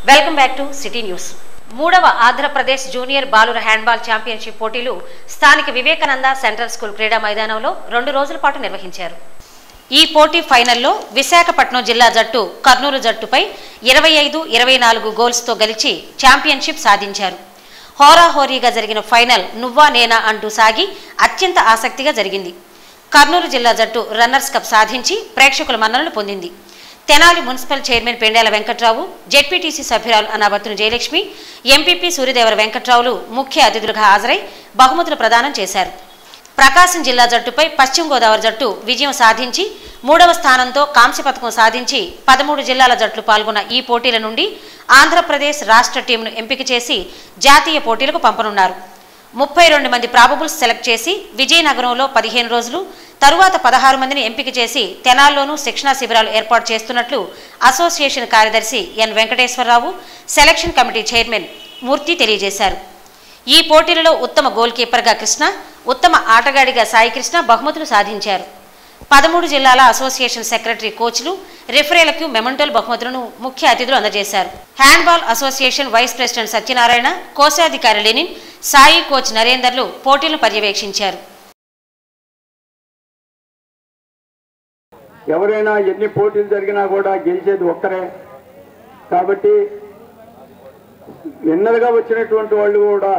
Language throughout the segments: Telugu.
welcome back to City News మూడవ ఆంధ్రప్రదేశ్ జూనియర్ బాలుర హ్యాండ్బాల్ ఛాంపియన్షిప్ పోటీలు స్థానిక వివేకానంద సెంట్రల్ స్కూల్ క్రీడా మైదానంలో రెండు రోజుల పాటు నిర్వహించారు ఈ పోటీ ఫైనల్లో విశాఖపట్నం జిల్లా జట్టు కర్నూలు జట్టుపై ఇరవై ఐదు ఇరవై నాలుగు గోల్స్తో గెలిచి ఛాంపియన్షిప్ సాధించారు హోరాహోరీగా జరిగిన ఫైనల్ నువ్వా నేనా అంటూ సాగి అత్యంత ఆసక్తిగా జరిగింది కర్నూలు జిల్లా జట్టు రన్నర్స్ కప్ సాధించి ప్రేక్షకుల మన్ననలు పొందింది Tenali municipal chairman Pendela Venkatrao ZPTC సభ్యురాలు అనాబత్తున జయలక్ష్మి ఎంపీపీ సూర్యదేవర వెంకట్రావులు ముఖ్య అతిథులుగా హాజరై బహుమతులు ప్రదానం చేశారు ప్రకాశం జిల్లా జట్టుపై పశ్చిమ గోదావరి జట్టు విజయం సాధించి మూడవ స్థానంతో కాంస్య పథకం సాధించి పదమూడు జిల్లాల జట్లు పాల్గొన్న ఈ పోటీల నుండి ఆంధ్రప్రదేశ్ రాష్ట్ర టీంను ఎంపిక చేసి జాతీయ పోటీలకు పంపనున్నారు ముప్పై రెండు మంది ప్రాబబుల్స్ సెలెక్ట్ చేసి విజయనగరంలో పదిహేను రోజులు తరువాత పదహారు మందిని ఎంపిక చేసి తెనాల్లోనూ శిక్షణా శిబిరాలు ఏర్పాటు చేస్తున్నట్లు అసోసియేషన్ కార్యదర్శి N Venkateswara Rao selection committee chairman Murthy తెలియజేశారు ఈ పోటీలలో ఉత్తమ గోల్ కీపర్గా కృష్ణ ఉత్తమ ఆటగాడిగా సాయి కృష్ణ బహుమతులు సాధించారు పదమూడు జిల్లాల అసోసియేషన్ సెక్రటరీ కోచ్లు రిఫరీలకు మెమంటోల్ బహుమతులను ముఖ్య అతిథులు అందజేశారు handball association vice president Satyanarayana కోశాధికారి లెనిన్ సాయి కోచ్ నరేందర్లు పోటీలను పర్యవేక్షించారు ఎవరైనా ఎన్ని పోటీలు జరిగినా కూడా గెలిచేది ఒక్కరే కాబట్టి విన్నర్గా వచ్చినటువంటి వాళ్ళు కూడా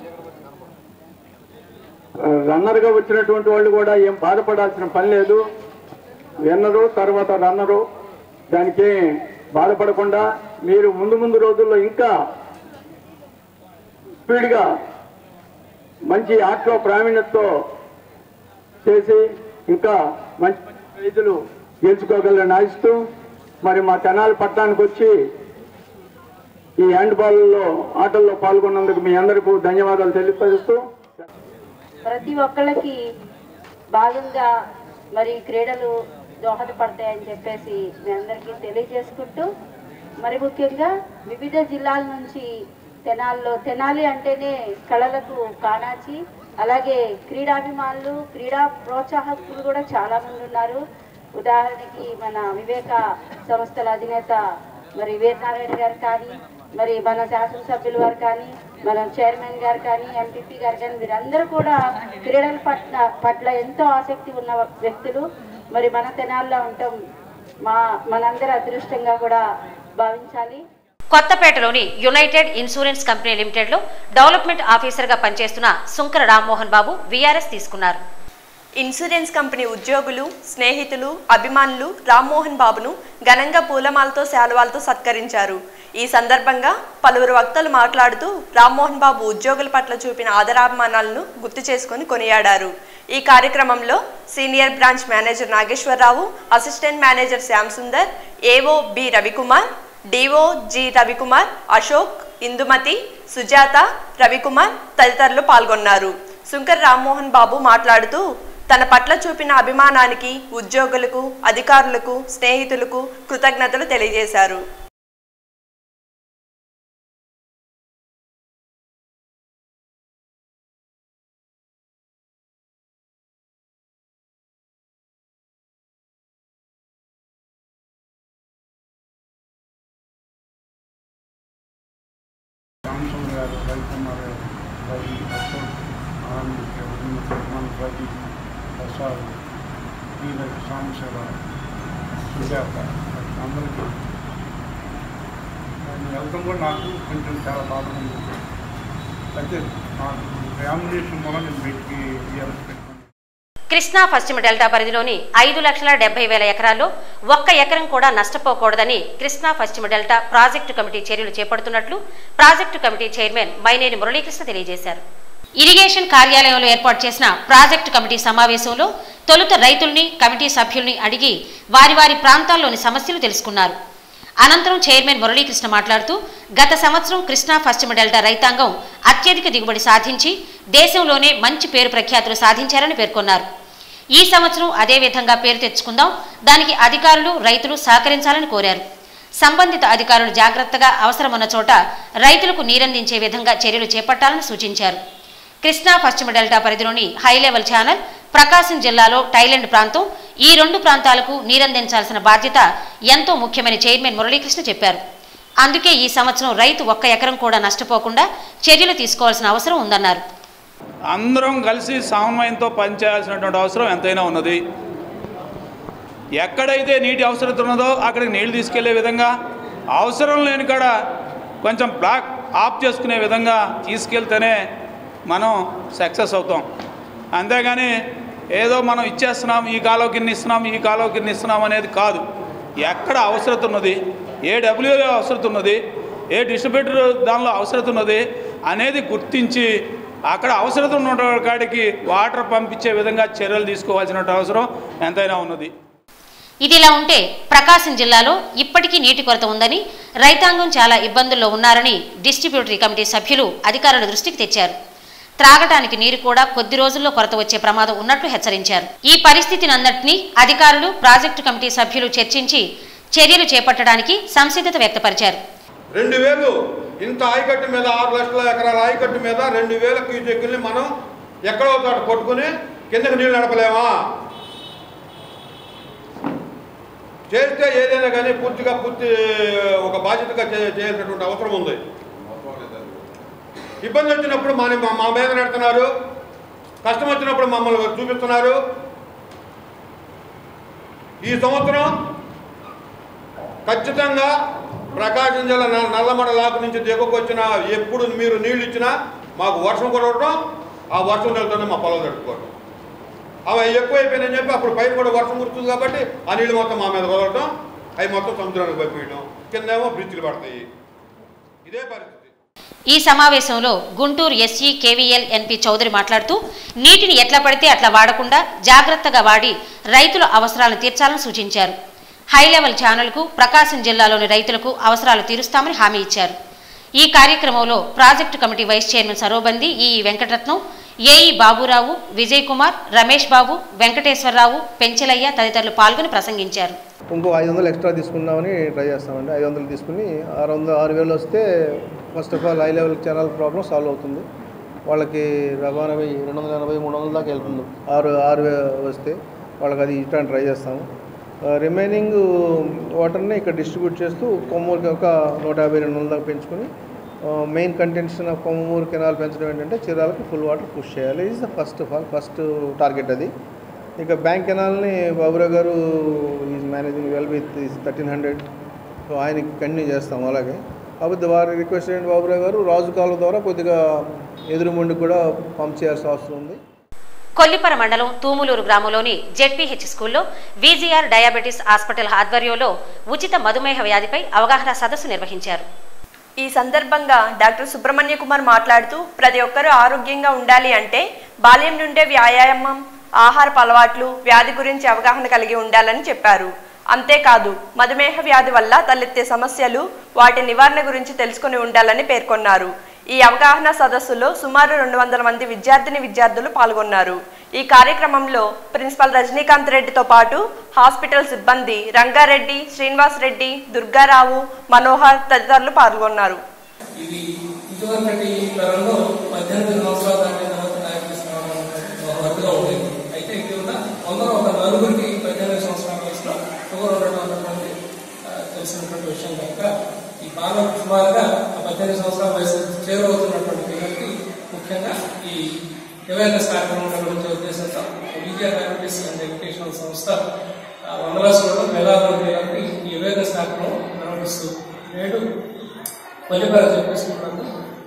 ఆ, రన్నర్గా వచ్చినటువంటి వాళ్ళు కూడా ఏం బాధపడాల్సిన పని లేదు విన్నరు తర్వాత రన్నరు దానికి బాధపడకుండా మీరు ముందు ముందు రోజుల్లో ఇంకా స్పీడ్గా మంచి ఆటలో ప్రావీణ్యతతో చేసి ఇంకా మంచి మంచి ప్రైజులు గెలుచుకోగలని ఆశిస్తూ మరి మా తెనాలి పట్టణానికి వచ్చి ఈ హ్యాండ్ బాల్లో ఆటల్లో పాల్గొన్నందుకు మీ అందరికీ ధన్యవాదాలు తెలియపరుస్తూ ప్రతి ఒక్కళ్ళకి భాగంగా మరి క్రీడలు దోహదపడతాయని చెప్పేసి మీ అందరికీ తెలియజేసుకుంటూ మరి ముఖ్యంగా వివిధ జిల్లాల నుంచి తెనాల్లో తెనాలి అంటేనే కళలకు కాణాచి అలాగే క్రీడాభిమానులు క్రీడా ప్రోత్సాహకులు కూడా చాలా మంది ఉన్నారు ఉదాహరణకి మన వివేక సంస్థల అధినేత మరి వీరనారాయణ గారు కానీ మరి మన శాసనసభ్యుల వారు కానీ మన చైర్మన్ గారు కానీ ఎంపీపీ గారు కానీ వీరందరూ కూడా క్రీడల పట్ల పట్ల ఎంతో ఆసక్తి ఉన్న వ్యక్తులు మరి మన తెనాల్లో ఉండటం మా మనందరి అదృష్టంగా కూడా భావించాలి కొత్తపేటలోని యునైటెడ్ ఇన్సూరెన్స్ కంపెనీ లిమిటెడ్లో డెవలప్మెంట్ ఆఫీసర్గా పనిచేస్తున్న సుంకర రామ్మోహన్ బాబు వీఆర్ఎస్ తీసుకున్నారు ఇన్సూరెన్స్ కంపెనీ ఉద్యోగులు స్నేహితులు అభిమానులు రామ్మోహన్ బాబును ఘనంగా పూలమాలతో శాలువాలతో సత్కరించారు ఈ సందర్భంగా పలువురు వక్తలు మాట్లాడుతూ రామ్మోహన్ బాబు ఉద్యోగుల పట్ల చూపిన ఆదరాభిమానాలను గుర్తు చేసుకుని కొనియాడారు ఈ కార్యక్రమంలో senior branch manager Nageswara Rao assistant manager Shyam Sundar AO B Ravi Kumar DO G Ravi Kumar Ashok Indumathi Sujatha Ravi Kumar తదితరులు పాల్గొన్నారు శంకర్ రామ్మోహన్ బాబు మాట్లాడుతూ తన పట్ల చూపిన అభిమానానికి ఉద్యోగులకు అధికారులకు స్నేహితులకు కృతజ్ఞతలు తెలియజేశారు సాంసంగ్ గారు రవికుమార్ గారు రవి అశోక్ ఆనంద్ మన రవి ప్రసాద్ వీళ్ళకి సాంబశివ సుజాత అందరికీ నేను వెళ్తాం కూడా నాకు కొంచెం చాలా బాధగా ఉంది అయితే నాకు ఫ్యామిలీషన్ వల్ల నేను బయటికి ఇయర్స్ పెట్టుకున్నాను కృష్ణా పశ్చిమ డెల్టా పరిధిలోని ఐదు లక్షల డెబ్బై వేల ఎకరాల్లో ఒక్క ఎకరం కూడా నష్టపోకూడదని కృష్ణా పశ్చిమ డెల్టా ప్రాజెక్టు కమిటీ చర్యలు చేపడుతున్నట్లు project committee chairman Maineni Murali Krishna తెలియజేశారు ఇరిగేషన్ కార్యాలయంలో ఏర్పాటు చేసిన ప్రాజెక్టు కమిటీ సమావేశంలో తొలుత రైతుల్ని కమిటీ సభ్యుల్ని అడిగి వారి వారి ప్రాంతాల్లోని సమస్యలు తెలుసుకున్నారు అనంతరం చైర్మన్ మురళీకృష్ణ మాట్లాడుతూ గత సంవత్సరం కృష్ణా పశ్చిమ డెల్టా రైతాంగం అత్యధిక దిగుబడి సాధించి దేశంలోనే మంచి పేరు ప్రఖ్యాతులు సాధించారని పేర్కొన్నారు ఈ సంవత్సరం అదే విధంగా పేరు తెచ్చుకుందాం దానికి అధికారులు రైతులు సహకరించాలని కోరారు సంబంధిత అధికారులు జాగ్రత్తగా అవసరమున్న చోట రైతులకు నీరందించే విధంగా చర్యలు చేపట్టాలని సూచించారు కృష్ణా పశ్చిమ డెల్టా పరిధిలోని హై లెవెల్ ఛానల్ ప్రకాశం జిల్లాలో టైలెండ్ ప్రాంతం ఈ రెండు ప్రాంతాలకు నీరందించాల్సిన బాధ్యత ఎంతో ముఖ్యమని చైర్మన్ మురళీకృష్ణ చెప్పారు అందుకే ఈ సంవత్సరం రైతు ఒక్క ఎకరం కూడా నష్టపోకుండా చర్యలు తీసుకోవాల్సిన అవసరం ఉందన్నారు అందరం కలిసి సమన్వయంతో పనిచేయాల్సినటువంటి అవసరం ఎంతైనా ఉన్నది ఎక్కడైతే నీటి అవసరత ఉన్నదో అక్కడికి నీళ్లు తీసుకెళ్లే విధంగా అవసరం లేని కాడ కొంచెం బ్లాక్ ఆఫ్ చేసుకునే విధంగా తీసుకెళ్తేనే మనం సక్సెస్ అవుతాం అంతేగాని ఏదో మనం ఇచ్చేస్తున్నాం ఈ కాలువకి ఇన్ని ఇస్తున్నాం ఈ కాలువకి ఇన్ని ఇస్తున్నాం అనేది కాదు ఎక్కడ అవసరత ఉన్నది ఏ డబ్ల్యూలో అవసరత ఉన్నది ఏ డిస్ట్రిబ్యూటర్ దానిలో అవసరత ఉన్నది అనేది గుర్తించి అక్కడ అవసరత ఉన్న కాడికి వాటర్ పంపించే విధంగా చర్యలు తీసుకోవాల్సిన అవసరం ఎంతైనా ఉన్నది ఇదిలా ఉంటే ప్రకాశం జిల్లాలో ఇప్పటికీ నీటి కొరత ఉందని రైతాంగం చాలా ఇబ్బందుల్లో ఉన్నారని డిస్ట్రిబ్యూటరీ కమిటీ సభ్యులు అధికారుల దృష్టికి తెచ్చారు త్రాగటానికి నీరు కూడా కొద్ది రోజుల్లో కొరత వచ్చే ప్రమాదం ఉన్నట్లు హెచ్చరించారు ఈ పరిస్థితిని అందరినీ అధికారులు ప్రాజెక్టు కమిటీ సభ్యులు చర్చించి చర్యలు చేపట్టడానికి సంసిద్ధత వ్యక్తపరిచారు రెండు వేలు ఇంత ఆయకట్టు మీద ఆరు లక్షల ఎకరాల ఆయకట్టు మీద రెండు వేల క్యూసెక్కుల్ని మనం ఎక్కడో చోట కొట్టుకుని కిందకి నీళ్ళు నడపలేమా చేస్తే ఏదైనా కానీ పూర్తిగా పూర్తి ఒక బాధ్యతగా చే- చేయాల్సినటువంటి అవసరం ఉంది ఇబ్బంది వచ్చినప్పుడు మన మా- మా మీద నడుతున్నారు కష్టం వచ్చినప్పుడు మమ్మల్ని చూపిస్తున్నారు ఈ సంవత్సరం ఖచ్చితంగా ప్రకాశం జిల్లా నల్ల- నల్లమడ లాకు నుంచి దిగువకు వచ్చిన ఎప్పుడు మీరు నీళ్లు ఇచ్చినా మాకు వర్షం కురవడం ఆ వర్షం నీళ్ళతోనే మా పొలం తడుపుకోవడం అవి ఎక్కువైపోయినాయని చెప్పి అప్పుడు పైన కూడా వర్షం కురుతుంది కాబట్టి ఆ నీళ్ళు మొత్తం మా మీద వదలటం అవి మొత్తం సముద్రానికి పంపించడం కిందేమో బ్రిడ్జ్లు పడతాయి ఇదే పరిస్థితి ఈ సమావేశంలో Guntur SC KVL NP Chowdary మాట్లాడుతూ నీటిని ఎట్లా పడితే అట్లా వాడకుండా జాగ్రత్తగా వాడి రైతుల అవసరాలను తీర్చాలని సూచించారు హై లెవెల్ ఛానల్కు ప్రకాశం జిల్లాలోని రైతులకు అవసరాలు తీరుస్తామని హామీ ఇచ్చారు ఈ కార్యక్రమంలో project committee vice chairman Sarobandi EE Venkataratnam AE Baburao Vijay Kumar Ramesh Babu Venkateswara Rao Penchalaiah తదితరులు పాల్గొని ప్రసంగించారు ఇంకో ఐదు వందలు ఎక్స్ట్రా తీసుకుందామని ట్రై చేస్తామండి ఐదు వందలు తీసుకుని ఆరు వందలు ఆరు వేలు వస్తే first of all high level channel problem solve అవుతుంది వాళ్ళకి రవాణా వెయ్యి రెండు వందల ఎనభై మూడు వందల దాకా వెళ్తుంది ఆరు ఆరు వే- వస్తే వాళ్ళకి అది ఇష్టాన్ని ట్రై చేస్తాము రిమైనింగ్ వాటర్ని ఇక్కడ డిస్ట్రిబ్యూట్ చేస్తూ కొమ్మూరుకి ఒక నూట యాభై రెండు వందల దాకా పెంచుకొని main contention of Kommuru canal పెంచడం ఏంటంటే చీరాలకి ఫుల్ వాటర్ పుష్ చేయాలి is the first of all first target అది ఇక బ్యాంక్ కెనాల్ని Baburao garu is managing well with thirteen hundred so ఆయనకి కంటిన్యూ చేస్తాం అలాగే కాకపోతే వారి రిక్వెస్ట్ ఏంటి బాబురావు గారు రాజు కాలువ ద్వారా కొద్దిగా ఎదురుముండి కూడా పంప్ చేయాల్సిన అవసరం ఉంది కొల్లిపర మండలం తూములూరు గ్రామంలోని జెడ్పీహెచ్ స్కూల్లో వీజీఆర్ డయాబెటీస్ హాస్పిటల్ ఆధ్వర్యంలో ఉచిత మధుమేహ వ్యాధిపై అవగాహన సదస్సు నిర్వహించారు ఈ సందర్భంగా డాక్టర్ సుబ్రహ్మణ్య కుమార్ మాట్లాడుతూ ప్రతి ఒక్కరూ ఆరోగ్యంగా ఉండాలి అంటే బాల్యం నుండే వ్యాయామం ఆహారపు అలవాట్లు వ్యాధి గురించి అవగాహన కలిగి ఉండాలని చెప్పారు అంతేకాదు మధుమేహ వ్యాధి వల్ల తలెత్తే సమస్యలు వాటి నివారణ గురించి తెలుసుకుని ఉండాలని పేర్కొన్నారు ఈ అవగాహన సదస్సులో సుమారు రెండు వందల మంది విద్యార్థిని విద్యార్థులు పాల్గొన్నారు ఈ కార్యక్రమంలో ప్రిన్సిపల్ రజనీకాంత్ రెడ్డితో పాటు హాస్పిటల్ సిబ్బంది రంగారెడ్డి శ్రీనివాస్ రెడ్డి దుర్గారావు మనోహర్ తదితరులు పాల్గొన్నారు ఇది ఇదివరకటి తరంలో పద్దెనిమిది సంవత్సరాల దాకా తర్వాత డయాబెటీస్ రావడం అరుదుగా ఉండేది అయితే ఇటీవల వందలో ఒక నలుగురికి పద్దెనిమిది సంవత్సరాల వయసులో షుగర్ ఉండడం అన్నటువంటి ఆ, తెలిసినటువంటి విషయం కనుక ఈ బాగా సుమారుగా ఆ పద్దెనిమిది సంవత్సరాల వయసు చేరువవుతున్నటువంటి పిల్లలకి ముఖ్యంగా ఈ అవేర్నెస్ కార్యక్రమం నిర్వహించే ఉద్దేశంతో విద్యా డయాబెటీస్ అండ్ ఎడ్యుకేషనల్ సంస్థ ఆ, వందలాసులో వేలాది మంది పిల్లలకి ఈ అవేర్నెస్ కార్యక్రమం నిర్వహిస్తూ నేడు కొల్లిపర చెప్పేసుకున్నందు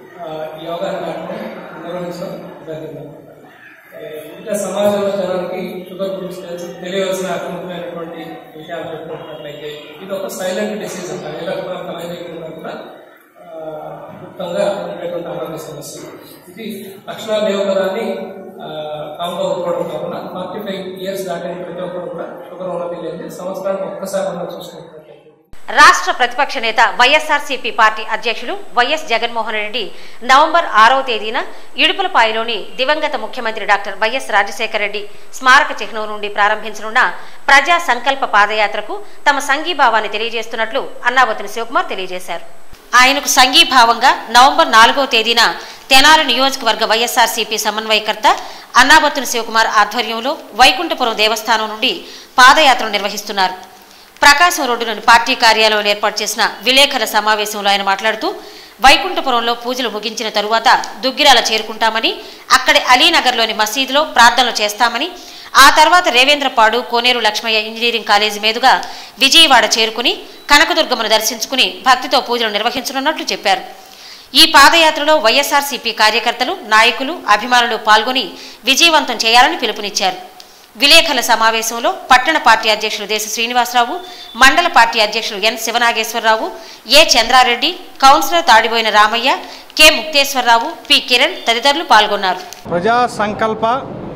ఈ అవగాహన కార్యక్రమం నిర్వహించడం జరిగింది ఏ, ఇంకా సమాజంలో జనానికి షుగర్ గురించి తెలిసి తెలియవలసిన అత్యున్నతమైనటువంటి విషయాలు చెప్పుకుంటున్నట్లయితే ఇది ఒక సైలెంట్ డిసీజ్ అంటారు ఏ రకమైన కలయికుండా కూడా ఆ, గుప్తంగా ఉండేటువంటి ఆరోగ్య సమస్య ఇది లక్షణాలు లేవు కదా అని కామ్గా ఊరుకోవడం కాకుండా ఫార్టీ ఫైవ్ ఇయర్స్ దాటిన ప్రతి ఒక్కరు కూడా షుగర్ ఉన్నది లేదు సంవత్సరానికి ఒక్కసారి మనం చూసుకుంటున్నట్లయితే రాష్ట్ర ప్రతిపక్ష నేత వైఎస్ఆర్సీపీ పార్టీ అధ్యక్షులు వైఎస్ జగన్మోహన్ రెడ్డి నవంబర్ ఆరవ తేదీన ఇడుపులపాయలోని దివంగత ముఖ్యమంత్రి డాక్టర్ వైఎస్ రాజశేఖర రెడ్డి స్మారక చిహ్నం నుండి ప్రారంభించనున్న ప్రజా సంకల్ప పాదయాత్రకు తమ సంఘీభావాన్ని తెలియజేస్తున్నట్లు అన్నాబతిని శివకుమార్ తెలియజేశారు ఆయనకు సంఘీభావంగా నవంబర్ నాలుగో తేదీన తెనాలి నియోజకవర్గ వైఎస్ఆర్సీపీ సమన్వయకర్త అన్నాబత్తుని శివకుమార్ ఆధ్వర్యంలో వైకుంఠపురం దేవస్థానం నుండి పాదయాత్ర నిర్వహిస్తున్నారు ప్రకాశం రోడ్డులోని పార్టీ కార్యాలయంలో ఏర్పాటు చేసిన విలేకరుల సమావేశంలో ఆయన మాట్లాడుతూ వైకుంఠపురంలో పూజలు ముగించిన తరువాత దుగ్గిరాల చేరుకుంటామని అక్కడి అలీనగర్లోని మసీదులో ప్రార్థనలు చేస్తామని ఆ తర్వాత రేవేంద్రపాడు కోనేరు లక్ష్మయ్య ఇంజనీరింగ్ కాలేజీ మీదుగా విజయవాడ చేరుకుని కనకదుర్గమ్మను దర్శించుకుని భక్తితో పూజలు నిర్వహించనున్నట్లు చెప్పారు ఈ పాదయాత్రలో వైఎస్ఆర్సీపీ కార్యకర్తలు నాయకులు అభిమానులు పాల్గొని విజయవంతం చేయాలని పిలుపునిచ్చారు విలేకరుల సమావేశంలో పట్టణ పార్టీ అధ్యక్షులు దేశ శ్రీనివాసరావు మండల పార్టీ అధ్యక్షులు N Sivanageswara Rao A Chandra Reddy councillor Tadiboina Ramaiah K Mukteswara Rao P Kiran తదితరులు పాల్గొన్నారు ప్రజా సంకల్ప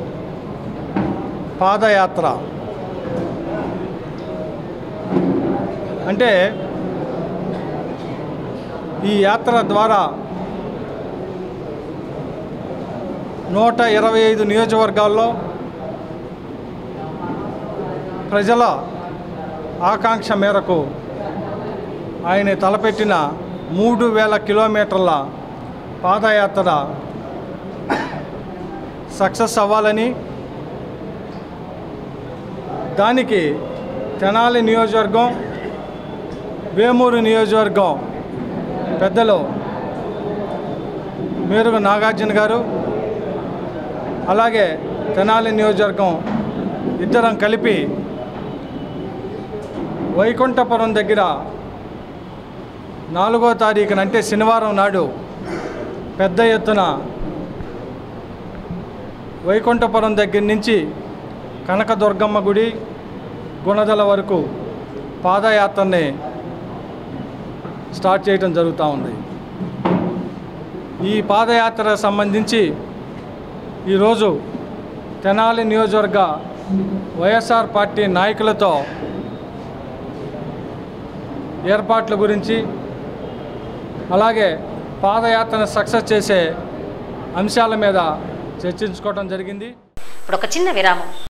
పాదయాత్ర అంటే ఈ యాత్ర ద్వారా నూట ఇరవై ఐదు నియోజకవర్గాల్లో ప్రజల ఆకాంక్ష మేరకు ఆయన తలపెట్టిన మూడు వేల కిలోమీటర్ల పాదయాత్ర సక్సెస్ అవ్వాలని దానికి తెనాలి నియోజకవర్గం వేమూరు నియోజకవర్గం పెద్దలు మేరుగు నాగార్జున గారు అలాగే తెనాలి నియోజకవర్గం ఇద్దరం కలిపి వైకుంఠపురం దగ్గర నాలుగో తారీఖున అంటే శనివారం నాడు పెద్ద ఎత్తున వైకుంఠపురం దగ్గర నుంచి కనకదుర్గమ్మ గుడి గుణదల వరకు పాదయాత్రని స్టార్ట్ చేయడం జరుగుతూ ఉంది ఈ పాదయాత్ర సంబంధించి ఈరోజు తెనాలి నియోజకవర్గ వైఎస్ఆర్ పార్టీ నాయకులతో ఏర్పాట్ల గురించి అలాగే పాదయాత్రను సక్సెస్ చేసే అంశాల మీద చర్చించుకోవడం జరిగింది ఇప్పుడు ఒక చిన్న విరామం